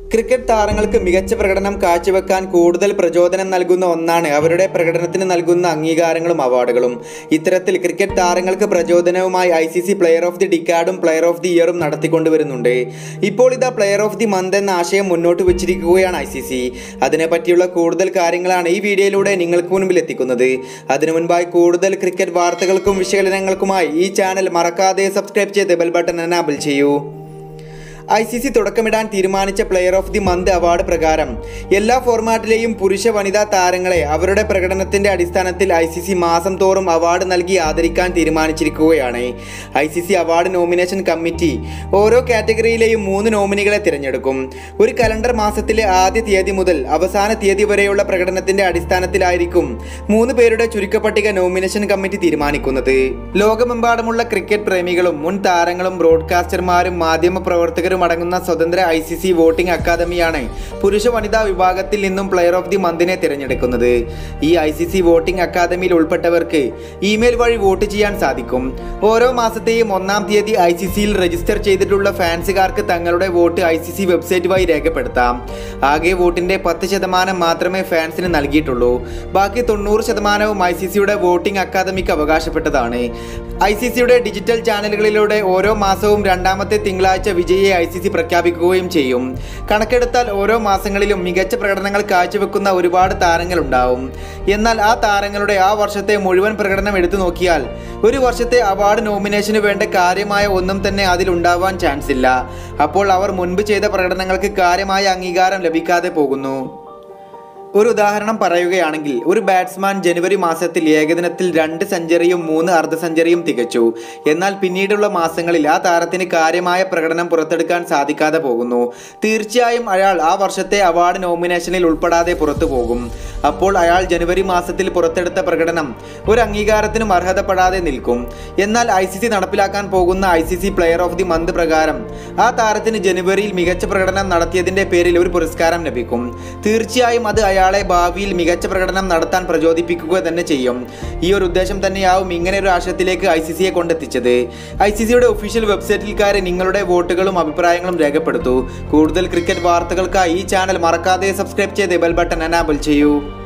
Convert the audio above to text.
cricket താരങ്ങൾക്ക് മികച്ച പ്രകടനം കാഴ്ചവെക്കാൻ കൂടുതൽ പ്രചോദനം നൽകുന്ന ഒന്നാണ് അവരുടെ പ്രകടനത്തിന് നൽകുന്ന അംഗീകാരങ്ങളും അവാർഡുകളും ഇത്തരത്തിൽ ക്രിക്കറ്റ് താരങ്ങൾക്ക് പ്രചോദനവുമായി I C C player of the ഡിക്കാഡും പ്ലെയർ ഓഫ് ദി ഇയറും നടത്തിക്കൊണ്ടുവരുന്നുണ്ട് ഇപ്പോൾ ഇതാ പ്ലെയർ ഓഫ് ദി മന്ത് എന്ന ആശയം മുന്നോട്ട് വെച്ചിരിക്കുകയാണ് ഐ സി സി അതിനെപ്പറ്റിയുള്ള കൂടുതൽ കാര്യങ്ങളാണ് ഈ വീഡിയോയിലൂടെ നിങ്ങൾക്ക് മുൻപിൽ എത്തിക്കുന്നത് അതിനു മുൻപായി കൂടുതൽ ക്രിക്കറ്റ് വാർത്തകൾക്കും വിശകലനങ്ങൾക്കുമായി ഈ ചാനൽ മറക്കാതെ സബ്സ്ക്രൈബ് ചെയ്ത് ബെൽ ബട്ടൺ എനാബിൾ ചെയ്യൂ ഐ സി സി തുടക്കമിടാൻ തീരുമാനിച്ച player of the month award പ്രകാരം എല്ലാ ഫോർമാറ്റിലെയും പുരുഷ വനിതാ താരങ്ങളെ അവരുടെ പ്രകടനത്തിന്റെ അടിസ്ഥാനത്തിൽ ഐ സി സി മാസം തോറും അവാർഡ് നൽകി ആദരിക്കാൻ തീരുമാനിച്ചിരിക്കുകയാണ് I C C award nomination committee ഓരോ കാറ്റഗറിയിലെയും മൂന്ന് നോമിനികളെ തിരഞ്ഞെടുക്കും ഒരു കലണ്ടർ മാസത്തിലെ ആദ്യ തീയതി മുതൽ അവസാന തീയതി വരെയുള്ള പ്രകടനത്തിന്റെ അടിസ്ഥാനത്തിലായിരിക്കും മൂന്ന് പേരുടെ ചുരുക്കപ്പട്ടിക നോമിനേഷൻ കമ്മിറ്റി തീരുമാനിക്കുന്നത് ലോകമെമ്പാടുമുള്ള ക്രിക്കറ്റ് പ്രേമികളും മുൻ താരങ്ങളും ബ്രോഡ്കാസ്റ്റർമാരും മാധ്യമ പ്രവർത്തകരും അടങ്ങുന്ന സ്വതന്ത്ര ഐ സി സി വോട്ടിംഗ് അക്കാദമിയാണ് പുരുഷ വനിതാ വിഭാഗത്തിൽ നിന്നും പ്ലെയർ ഓഫ് ദി മന്തിനെ തിരഞ്ഞെടുക്കുന്നത് ഈ ഐ സി സി വോട്ടിംഗ് അക്കാദമിയിൽ ഉൾപ്പെട്ടവർക്ക് ഇമെയിൽ വഴി വോട്ട് ചെയ്യാൻ സാധിക്കും ഓരോ മാസത്തെയും ഒന്നാം തീയതി ഐ സി സിയിൽ രജിസ്റ്റർ ചെയ്തിട്ടുള്ള ഫാൻസുകാർക്ക് തങ്ങളുടെ vote I C C website വഴി രേഖപ്പെടുത്താം ആകെ വോട്ടിന്റെ പത്ത് ശതമാനം മാത്രമേ ഫാൻസിന് നൽകിയിട്ടുള്ളൂ ബാക്കി തൊണ്ണൂറ് ശതമാനവും ഐ സി സിയുടെ വോട്ടിംഗ് അക്കാദമിക്ക് അവകാശപ്പെട്ടതാണ് ഐ സി സിയുടെ ഡിജിറ്റൽ ചാനലുകളിലൂടെ ഓരോ മാസവും രണ്ടാമത്തെ തിങ്കളാഴ്ച വിജയിയെ ഐ സി സി പ്രഖ്യാപിക്കുകയും ചെയ്യും കണക്കെടുത്താൽ ഓരോ മാസങ്ങളിലും മികച്ച പ്രകടനങ്ങൾ കാഴ്ചവെക്കുന്ന ഒരുപാട് താരങ്ങളുണ്ടാവും എന്നാൽ ആ താരങ്ങളുടെ ആ വർഷത്തെ മുഴുവൻ പ്രകടനം എടുത്തു നോക്കിയാൽ ഒരു വർഷത്തെ അവാർഡ് നോമിനേഷന് വേണ്ട കാര്യമായ ഒന്നും തന്നെ അതിലുണ്ടാവാൻ ചാൻസ് ഇല്ല അപ്പോൾ അവർ മുൻപ് ചെയ്ത പ്രകടനങ്ങൾക്ക് കാര്യമായ അംഗീകാരം ലഭിക്കാതെ പോകുന്നു ഒരു ഉദാഹരണം പറയുകയാണെങ്കിൽ ഒരു ബാറ്റ്സ്മാൻ ജനുവരി മാസത്തിൽ ഏകദിനത്തിൽ രണ്ട് സെഞ്ചുറിയും മൂന്ന് അർദ്ധ സെഞ്ചുറിയും തികച്ചു എന്നാൽ പിന്നീടുള്ള മാസങ്ങളിൽ ആ താരത്തിന് കാര്യമായ പ്രകടനം പുറത്തെടുക്കാൻ സാധിക്കാതെ പോകുന്നു തീർച്ചയായും അയാൾ ആ വർഷത്തെ അവാർഡ് നോമിനേഷനിൽ ഉൾപ്പെടാതെ പുറത്തു പോകും അപ്പോൾ അയാൾ ജനുവരി മാസത്തിൽ പുറത്തെടുത്ത പ്രകടനം ഒരു അംഗീകാരത്തിനും അർഹതപ്പെടാതെ നിൽക്കും എന്നാൽ ഐ സി സി നടപ്പിലാക്കാൻ പോകുന്ന I C C player of the month പ്രകാരം ആ താരത്തിന് ജനുവരിയിൽ മികച്ച പ്രകടനം നടത്തിയതിന്റെ പേരിൽ ഒരു പുരസ്കാരം ലഭിക്കും തീർച്ചയായും അത് അയാളെ ഭാവിയിൽ മികച്ച പ്രകടനം നടത്താൻ പ്രചോദിപ്പിക്കുക തന്നെ ചെയ്യും ഈ ഒരു ഉദ്ദേശം തന്നെയാവും ഇങ്ങനെ ഒരു ആശയത്തിലേക്ക് ഐ സി സിയെ കൊണ്ടെത്തിച്ചത് ഐ സി സിയുടെ ഒഫീഷ്യൽ വെബ്സൈറ്റിൽ കയറി നിങ്ങളുടെ വോട്ടുകളും അഭിപ്രായങ്ങളും രേഖപ്പെടുത്തൂ കൂടുതൽ ക്രിക്കറ്റ് വാർത്തകൾക്കായി ഈ ചാനൽ മറക്കാതെ സബ്സ്ക്രൈബ് ചെയ്ത് ബെൽ ബട്ടൺ എനാബിൾ ചെയ്യൂ